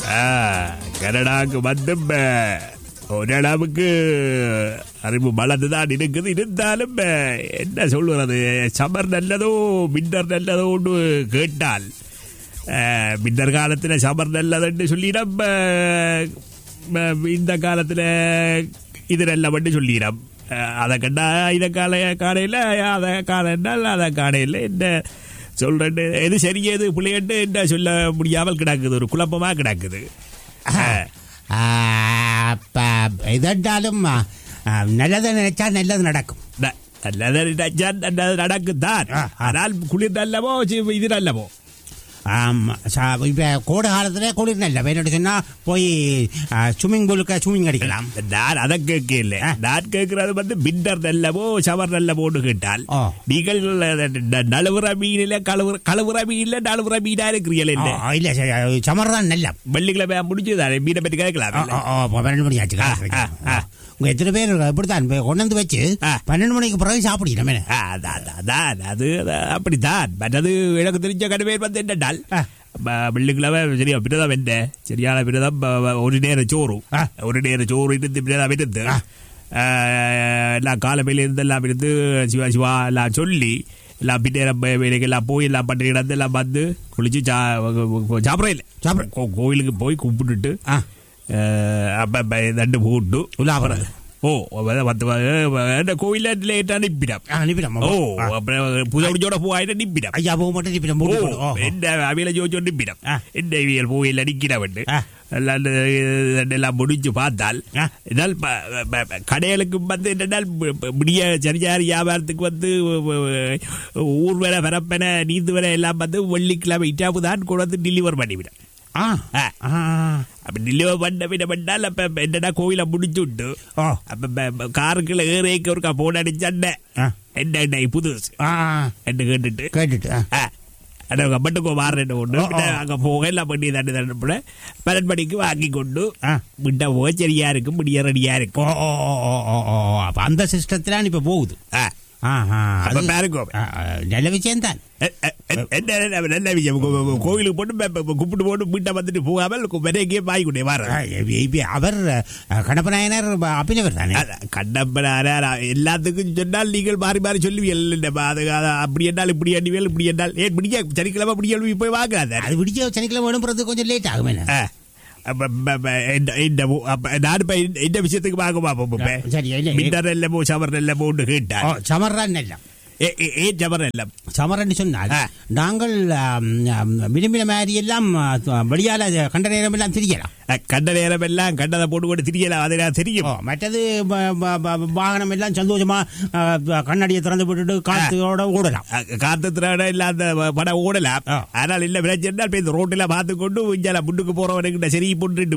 ஆ, கனடாக்கு வந்து இப்ப ஓரளவுக்கு அறிவு வளர்ந்துதான் இருக்குது இருந்தாலும் இப்ப என்ன சொல்லுறது சமர் நல்லதோ மின்னர் நல்லதோன்னு கேட்டால் அஹ், மின்னர் காலத்தில் சமர் நல்லதுன்னு சொல்லிடம் இந்த காலத்தில் இது நல்லவன்னு சொல்லிடம் அஹ், அதை கண்டா இதை கால காணையில் அதை காணைன்னால் அதை காணையில் என்ன சொல்றேன்னு எது சரி எது பிள்ளைன்னு என்ன சொல்ல முடியாமல் கிடக்குது ஒரு குழப்பமா கிடக்குது அஹ், ஆ, அப்ப இதென்றாலும் ஆ, ஆ, நல்லதை நினைச்சா நல்லது நடக்கும் ந- நல்லது நினைச்சா நல்லது நடக்குதான் ஆ, ஆ. ஆனால் குளிர் நல்லவோ சி- இது நல்லவோ ஆம், சா- இப்ப கோடை காலத்துல குளிர் நல்ல வேணும் சொன்னா போய் ஸ்விம்மிங் பூலுக்கு ஸ்விம்மிங் அடிக்கலாம் நான் அதை கேட்கல ஆ. நான் கேட்கறது வந்து மின்னர் நல்லவோ சவர் நல்லவோன்னு கேட்டால் ஆ. நீங்கள் ந- நழுவுற மீனில கழுவுற கழுவுற மீன்ல நழுவுற மீனா இருக்கிறீர்கள் ஆ, என்ன ஆ, இல்ல சரி, சமர் தான் நல்ல வெள்ளிக்கிழமை முடிஞ்சுதானே மீனை பற்றி ஆ, கேட்கலாம் ஆ, ஆ, அப்ப பன்னெண்டு மணி ஆச்சு ஆ, ஆ, ஆ. உங்க எத்தனை பேர் இப்படித்தான் இப்ப கொண்டு வந்து வச்சு ஆ. பன்னெண்டு மணிக்கு பிறகு சாப்பிடணும் ஆ, அதான், அதான், அதான். அது அது அப்படித்தான் மற்றது எனக்கு தெரிஞ்ச கடுவேர் வந்து என்னென்றால் ஆ. ப- வெள்ளிக்கிழமை சரியா பிரதம் என்ன சரியான பிரதம் ப- ப- ஒரு நேர சோறு ஆ. ஒரு நேர சோறு இருந்து பிரதம் இருந்து ஆ. ஆ, எல்லாம் காலமையில இருந்து எல்லாம் இருந்து சிவா சிவா எல்லாம் சொல்லி எல்லாம் பின்னேரம் வேலைக்கு எல்லாம் போய் எல்லாம் பண்ணி கிடந்து எல்லாம் வந்து குளிச்சு சா சாப்பிட்ற இல்லை சாப்பிட- கோ- கோயிலுக்கு போய் கும்பிட்டுட்டு ஆ. அப்ப அப்ப தண்டு போட்டு உலாவறது ஓ பத்து கோயில லேட் அனுப்பிடம் அனுப்பிடும் ஓ அப்புறம் புதோட போயிட்டு நிப்பிடம் ஐயா போக மாட்டேன் நிப்பிடும் ஓ போட்டு போடு. ஓ, ஓ. என்ன அவியல ஜோதிச்சோ நிப்பிடம் ஆ. என்ன அவியல் போயில் அடிக்கிறவன் ஆ. எல்லாம் இந்த- எல்லாம் முடிஞ்சு பார்த்தால் ஆ. இதனால் ப- ப- ப- கடைகளுக்கு வந்து என்னென்னால் முடிய சரியார் வியாபாரத்துக்கு வந்து ஊர் வேலை வரப்பென நீந்து வேலை எல்லாம் வந்து வெள்ளிக்கிழமை இட்டாப்பு தான் கொண்டு வந்து டெலிவர் பண்ணிவிடும் ஆ ஆ. ஆ. அப்ப டெலிவர் பண்ண விட பண்ணால் அப்ப என்னடா கோயிலை முடிச்சு விட்டு ஓ அப்ப ப- ப- காருக்குள்ள ஏறேக்க ஒருக்கா போன் அடிச்சண்ட ஆ. என்ன என்ன புதுசு ஆ என்று கேட்டுட்டு கேட்டுட்டு ஆ. ஆ, அட கம்பட்டுக்கு மாறுறேன் ஒன்று ஓ, ஓ. அங்க போக எல்லாம் பண்ணி தண்டு தண்டு பலன் படிக்கு வாங்கி கொண்டு ஆ. விட்ட போக சரியா இருக்கும் முடிய ரெடியா ஓ இருக்கும் ஓ ஓ ஓ ஓ ஓ அப்ப அந்த சிஸ்டத்துல இப்ப போகுது ஆ, ஆஹா, அப்ப அது- பாருங்க ஆ, ஆ, நல்ல விஷயம் தான் எ- எ- எ- என்ன என்ன- நல்ல விஷயம் கோ- கோ- கோயிலுக்கு போட்டு ப- ப- கும்பிட்டு போட்டு வீட்டை வந்துட்டு போகாமல் விரைக்கே வாங்கி கொண்டே வர அவர் கணப்பநாயனர் அப்பினவர் தானே கண்டப்பனார எல்லாத்துக்கும் சொன்னால் நீங்கள் மாறி மாறி சொல்லுவீர்கள் இல்ல, அது அது அப்படி என்றால் இப்படி எண்ணுவீர்கள் இப்படி என்றால் ஏன் முடிய சனிக்கிழமை இப்படி எழுப்பி போய் வாங்காத அது விடிச்ச சனிக்கிழமை வேணும்ன்றது கொஞ்சம் லேட் ஆகும் என்ன ஆ. அப்ப- அப்ப- அப்ப இந்த- இந்த மு- அப்ப நான் இப்ப இந்த- இந்த விஷயத்துக்கு வாங்க பாப்போம் இப்ப. சரி இல்ல மின்னர் இல்லமோ சமர் இல்லமோன்னு கேட்டார் ஓ, சமர்தான் எல்லாம் ஏ- ஏ- ஏன் சமர் இல்லம் சமரன்னு சொன்னால் ஆ. நாங்கள் ஆம், ஆம், விரும்பின மாதிரி எல்லாம் ஆ, வெளியால கண்ட நேரம் எல்லாம் திரியலாம் அஹ், கண்ட நேரம் எல்லாம் கண்டதை போட்டு கொண்டு திரியலாம் அது நான் தெரியும் ஓ, மற்றது ப- ப- ப- வாகனம் எல்லாம் சந்தோஷமா ஆ, கண்ணாடியை திறந்து விட்டுட்டு காத்தோட ஓடலாம் அஹ், காத்து திராட இல்லாத படம் ஓடலாம் ஆ. ஆனால் இல்ல பிரச்சனை இப்ப இந்த ரோட்டில பார்த்து கொண்டு இஞ்சால முன்னுக்கு போறவனுக்கு சரி பொண்ணு